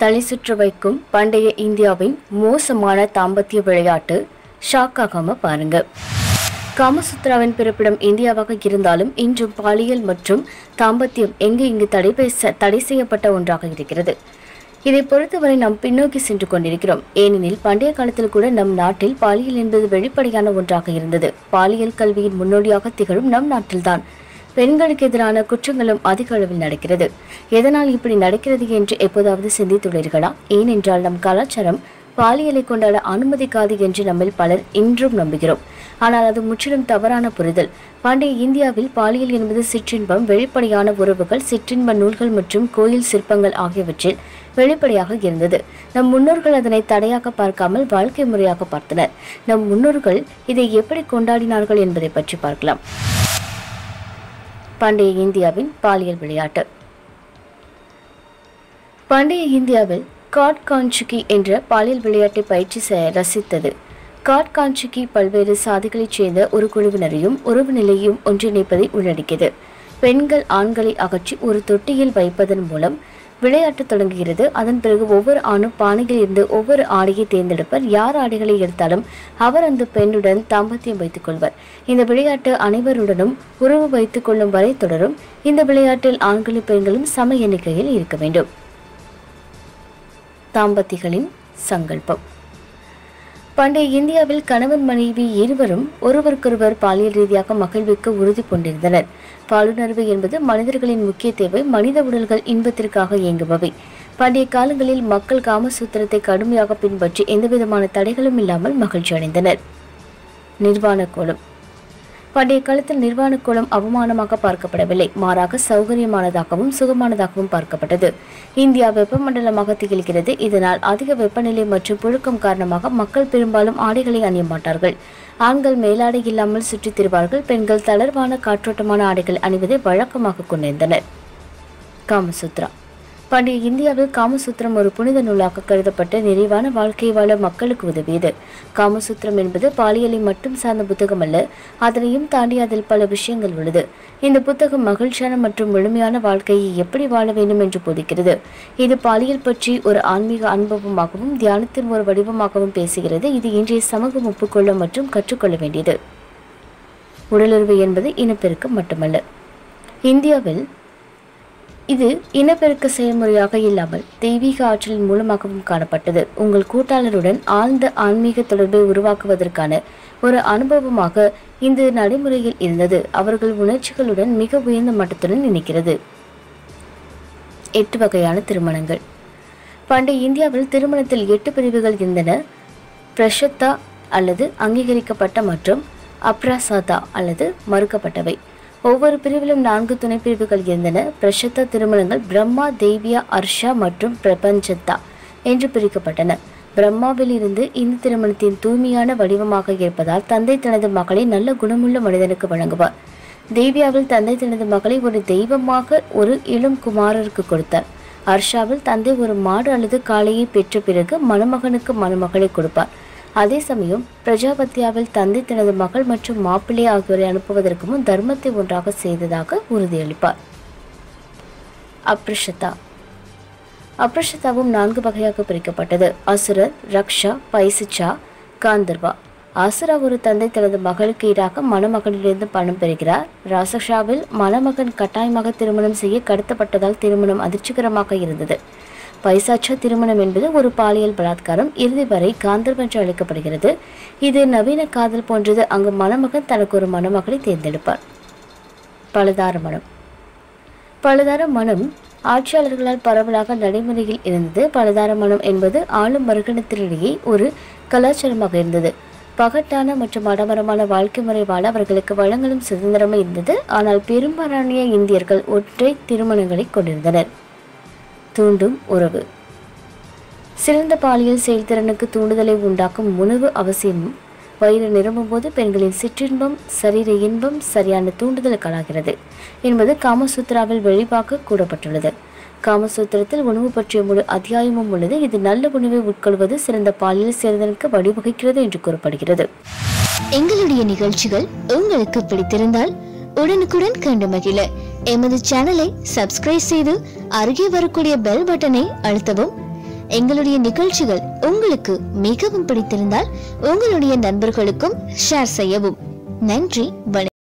தலை சுற்ற வைக்கும் பண்டைய இந்தியாவின் மோசமான தாம்பத்திய விளையாட்டு ஷாக்காகாம பாருங்க காமசுத்ராவின் பிறப்பிடம் இந்தியாவாக இருந்தாலும் இன்றும் பாலியல் மற்றும் தாம்பத்தியம் எங்கு இங்கு தடை பேச- தடை செய்யப்பட்ட ஒன்றாக இருக்கிறது இதை பொறுத்தவரை நாம் பின்னோக்கி சென்று கொண்டிருக்கிறோம் ஏனெனில் பண்டைய காலத்தில் கூட நம் நாட்டில் பாலியல் என்பது வெளிப்படையான ஒன்றாக இருந்தது பாலியல் கல்வியின் முன்னோடியாக திகழும் நம் நாட்டில்தான் பெண்களுக்கு எதிரான குற்றங்களும் அதிக அளவில் நடக்கிறது எதனால் இப்படி நடக்கிறது என்று எப்போதாவது சிந்தித்துள்ளீர்களா ஏனென்றால் நம் கலாச்சாரம் பாலியலை கொண்டாட அனுமதிக்காது என்று நம்மில் பலர் இன்றும் நம்புகிறோம் ஆனால் அது முற்றிலும் தவறான புரிதல் பண்டைய இந்தியாவில் பாலியல் என்பது சிற்றின்பம் வெளிப்படையான உறவுகள் சிற்றின்ப நூல்கள் மற்றும் கோயில் சிற்பங்கள் ஆகியவற்றில் வெளிப்படையாக இருந்தது நம் முன்னோர்கள் அதனை தடையாக பார்க்காமல் வாழ்க்கை முறையாக பார்த்தனர் நம் முன்னோர்கள் இதை எப்படி கொண்டாடினார்கள் என்பதை பற்றி பார்க்கலாம் பண்டைய இந்தியாவின் பாலியல் விளையாட்டு பண்டைய இந்தியாவில் காட் காஞ்சுகி என்ற பாலியல் விளையாட்டை பயிற்சி செய்ய ரசித்தது காட் காஞ்சுகி பல்வேறு சாதிகளைச் சேர்ந்த ஒரு குழுவினரையும் உறவு நிலையையும் ஒன்றிணைப்பதை உள்ளடக்கியது பெண்கள் ஆண்களை அகற்றி ஒரு தொட்டியில் வைப்பதன் மூலம் விளையாட்டு தொடங்குகிறது அதன் பிறகு ஒவ்வொரு ஆணும் பானையில் இருந்து ஒவ்வொரு ஆடையை தேர்ந்தெடுப்பர் யார் ஆடைகளை எடுத்தாலும் அவர் அந்த பெண்ணுடன் தாம்பத்தியம் வைத்துக் கொள்வர் இந்த விளையாட்டு அனைவருடனும் உறவு வைத்துக் கொள்ளும் வரை தொடரும் இந்த விளையாட்டில் ஆண்களும் பெண்களும் சம எண்ணிக்கையில் இருக்க வேண்டும் தாம்பத்திகளின் சங்கல்பம் பண்டைய இந்தியாவில் கணவன் மனைவி இருவரும் ஒருவருக்கொருவர் பாலியல் ரீதியாக மகிழ்விக்க உறுதி கொண்டிருந்தனர் பாலுணர்வு என்பது மனிதர்களின் முக்கிய தேவை மனித உடல்கள் இன்பத்திற்காக இயங்குபவை பண்டைய காலங்களில் மக்கள் காமசூத்திரத்தை கடுமையாக பின்பற்றி எந்தவிதமான தடைகளும் இல்லாமல் மகிழ்ச்சி அடைந்தனர் நிர்வாண கோலம் பண்டைய காலத்தில் நிர்வாண கோலம் அவமானமாக பார்க்கப்படவில்லை மாறாக சௌகரியமானதாகவும் சுகமானதாகவும் பார்க்கப்பட்டது இந்தியா வெப்பமண்டலமாக திகழ்கிறது இதனால் அதிக வெப்பநிலை மற்றும் புழுக்கம் காரணமாக மக்கள் பெரும்பாலும் ஆடைகளை அணிய மாட்டார்கள் ஆண்கள் மேலாடை இல்லாமல் சுற்றித் திரிவார்கள் பெண்கள் தளர்வான காற்றோட்டமான ஆடைகள் அணிவதை வழக்கமாக கொண்டிருந்தனர் காமசூத்ரா பண்டைய இந்தியாவில் காமசூத்திரம் ஒரு புனித நூலாக கருதப்பட்டு நிறைவான வாழ்க்கை வாழ மக்களுக்கு உதவியது காமசூத்திரம் என்பது பாலியலை மட்டும் சார்ந்த புத்தகம் அல்ல அதனையும் தாண்டி அதில் பல விஷயங்கள் உள்ளது இந்த புத்தகம் மகிழ்ச்சியான மற்றும் முழுமையான வாழ்க்கையை எப்படி வாழ வேண்டும் என்று போதிக்கிறது இது பாலியல் பற்றி ஒரு ஆன்மீக அனுபவமாகவும் தியானத்தின் ஒரு வடிவமாகவும் பேசுகிறது இது இன்றைய சமூகம் ஒப்புக்கொள்ள மற்றும் கற்றுக்கொள்ள வேண்டியது உடலுறவு என்பது இனப்பெருக்கம் மட்டுமல்ல இந்தியாவில் இது இனப்பெருக்க செயல்முறையாக இல்லாமல் தெய்வீக ஆற்றலின் மூலமாகவும் காணப்பட்டது உங்கள் கூட்டாளருடன் ஆழ்ந்த ஆன்மீக தொடர்பை உருவாக்குவதற்கான ஒரு அனுபவமாக இந்த நடைமுறையில் இருந்தது அவர்கள் உணர்ச்சிகளுடன் மிக உயர்ந்த மட்டத்துடன் இணைக்கிறது எட்டு வகையான திருமணங்கள் பண்டைய இந்தியாவில் திருமணத்தில் எட்டு பிரிவுகள் இருந்தன பிரஷத்தா அல்லது அங்கீகரிக்கப்பட்ட மற்றும் அப்ராசாதா அல்லது மறுக்கப்பட்டவை ஒவ்வொரு பிரிவிலும் நான்கு துணை பிரிவுகள் இருந்தன பிரஷத்த திருமணங்கள் பிரம்மா தேவியா அர்ஷா மற்றும் பிரபஞ்சத்தா என்று பிரிக்கப்பட்டன பிரம்மாவில் இருந்து இந்த திருமணத்தின் தூய்மையான வடிவமாக இருப்பதால் தந்தை தனது மகளை நல்ல குணமுள்ள மனிதனுக்கு வழங்குவார் தேவியாவில் தந்தை தனது மகளை ஒரு தெய்வமாக ஒரு இளம் குமாரருக்கு கொடுத்தார் ஹர்ஷாவில் தந்தை ஒரு மாடு அல்லது காளையை பெற்ற பிறகு மணமகனுக்கு மணமகளை கொடுப்பார் அதே சமயம் பிரஜாபத்தியாவில் தந்தை தனது மகள் மற்றும் மாப்பிள்ளை ஆகியோரை அனுப்புவதற்கு முன் தர்மத்தை ஒன்றாக செய்ததாக உறுதியளிப்பார் அப்ரிஷதா அப்ரிஷதாவும் நான்கு வகையாக பிரிக்கப்பட்டது அசுரர் ரக்ஷா பைசிச்சா காந்தர்வா அசுரா ஒரு தந்தை தனது மகளுக்கு ஈடாக மணமகனிலிருந்து பணம் பெறுகிறார் ராசஷாவில் மணமகன் கட்டாயமாக திருமணம் செய்ய கடத்தப்பட்டதால் திருமணம் அதிர்ச்சிகரமாக இருந்தது பைசாச்சா திருமணம் என்பது ஒரு பாலியல் பலாத்காரம் இறுதி வரை காந்தர்வ் என்று அழைக்கப்படுகிறது இது நவீன காதல் போன்றது அங்கு மணமகன் தனக்கு ஒரு மணமகளை தேர்ந்தெடுப்பார் பலதார மனம் பலதார மனம் ஆட்சியாளர்களால் பரவலாக நடைமுறையில் இருந்தது பலதார மனம் என்பது ஆளும் வர்க்கத்தினிடையே ஒரு கலாச்சாரமாக இருந்தது பகட்டான மற்றும் ஆடம்பரமான வாழ்க்கை முறை வாழ அவர்களுக்கு வளங்களும் சுதந்திரமும் இருந்தது ஆனால் பெரும்பாலான இந்தியர்கள் ஒற்றை திருமணங்களை கொண்டிருந்தனர் தூண்டும் உறவு சிறந்த பாலியல் செயல்திறனுக்கு தூண்டுதலை உண்டாக்கும் உணவு அவசியம் வயிறு நிரம்பும் போது பெண்களின் சிற்றின்பம் சரீர இன்பம் சரியான தூண்டுதலுக்காளாகிறது என்பது காமசூத்ராவில் வெளிவாக கூறப்பட்டுள்ளது காமசூத்திரத்தில் உணவு பற்றிய முழு அத்தியாயமும் உள்ளது இது நல்ல உணவை உட்கொள்வது சிறந்த பாலியல் செயல்திறனுக்கு வழிவகுக்கிறது என்று கூறப்படுகிறது எங்களுடைய நிகழ்ச்சிகள் உங்களுக்கு பிடித்திருந்தால் உடனுக்குடன் கண்டு மகிழ எமது சேனலை சப்ஸ்கிரைப் செய்து அருகே வரக்கூடிய பெல் பட்டனை அழுத்தவும் எங்களுடைய நிகழ்ச்சிகள் உங்களுக்கு மிகவும் பிடித்திருந்தால் உங்களுடைய நண்பர்களுக்கும் ஷேர் செய்யவும் நன்றி வணக்கம்